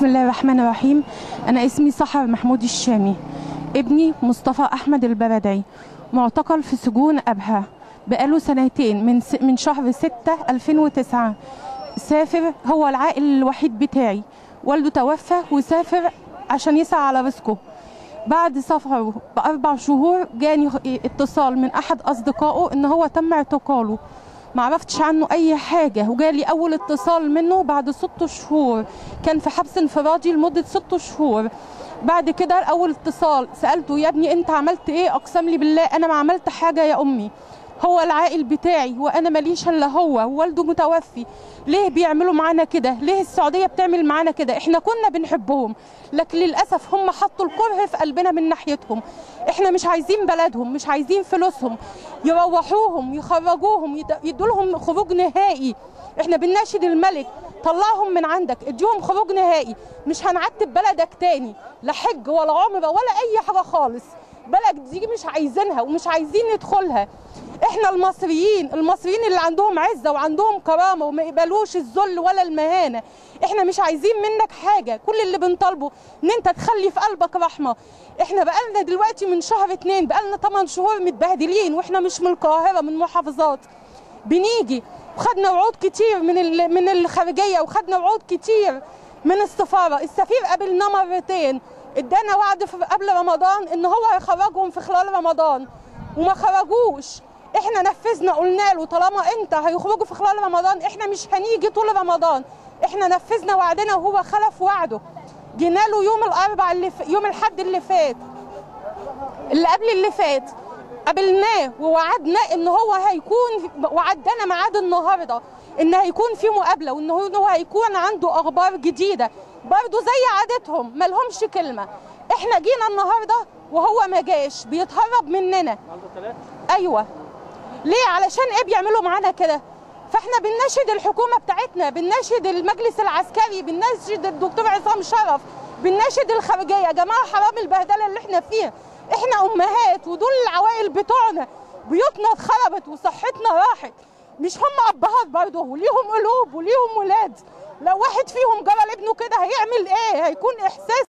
بسم الله الرحمن الرحيم أنا اسمي سحر محمود الشامي ابني مصطفى أحمد البردعي معتقل في سجون أبها بقاله سنتين من س... من شهر 6 2009 سافر هو العائل الوحيد بتاعي والده توفى وسافر عشان يسعى على رزقه بعد سفره بأربع شهور جاني اتصال من أحد أصدقائه إن هو تم اعتقاله ما عرفتش عنه اي حاجه وجالي اول اتصال منه بعد ست شهور كان في حبس انفرادي لمده ست شهور بعد كده اول اتصال سالته يا ابني انت عملت ايه اقسم لي بالله انا ما عملت حاجه يا امي هو العائل بتاعي وانا ماليش الا هو ووالده متوفي ليه بيعملوا معانا كده ليه السعوديه بتعمل معانا كده احنا كنا بنحبهم لكن للاسف هم حطوا الكره في قلبنا من ناحيتهم احنا مش عايزين بلدهم مش عايزين فلوسهم يروحوهم يخرجوهم يدوا لهم خروج نهائي احنا بنناشد الملك طلعهم من عندك اديهم خروج نهائي مش هنعتب بلدك تاني لا حج ولا عمره ولا اي حاجه خالص بلد دي مش عايزينها ومش عايزين ندخلها احنا المصريين المصريين اللي عندهم عزه وعندهم كرامه وما يقبلوش الذل ولا المهانه احنا مش عايزين منك حاجه كل اللي بنطالبه ان انت تخلي في قلبك رحمه احنا بقالنا دلوقتي من شهر اتنين بقالنا 8 شهور متبهدلين واحنا مش من القاهره من محافظات بنيجي وخدنا وعود كتير من من الخارجيه وخدنا وعود كتير من السفاره السفير قابلنا مرتين ادانا وعد قبل رمضان ان هو هيخرجهم في خلال رمضان وما خرجوش احنا نفذنا قلنا له طالما انت هيخرجوا في خلال رمضان احنا مش هنيجي طول رمضان احنا نفذنا وعدنا وهو خلف وعده جينا له يوم الاربع اللي ف... يوم الحد اللي فات اللي قبل اللي فات قابلناه ووعدنا ان هو هيكون وعدنا ميعاد النهارده ان هيكون في مقابله وان هو هيكون عنده اخبار جديده برضه زي عادتهم ما لهمش كلمه احنا جينا النهارده وهو ما جاش بيتهرب مننا ايوه ليه علشان ايه بيعملوا معانا كده فاحنا بنناشد الحكومه بتاعتنا بنناشد المجلس العسكري بنناشد الدكتور عصام شرف بنناشد الخارجيه يا جماعه حرام البهدله اللي احنا فيها احنا امهات ودول العوائل بتوعنا بيوتنا اتخربت وصحتنا راحت مش هم ابهات برضه وليهم قلوب وليهم ولاد لو واحد فيهم جرى لابنه كده هيعمل ايه هيكون احساس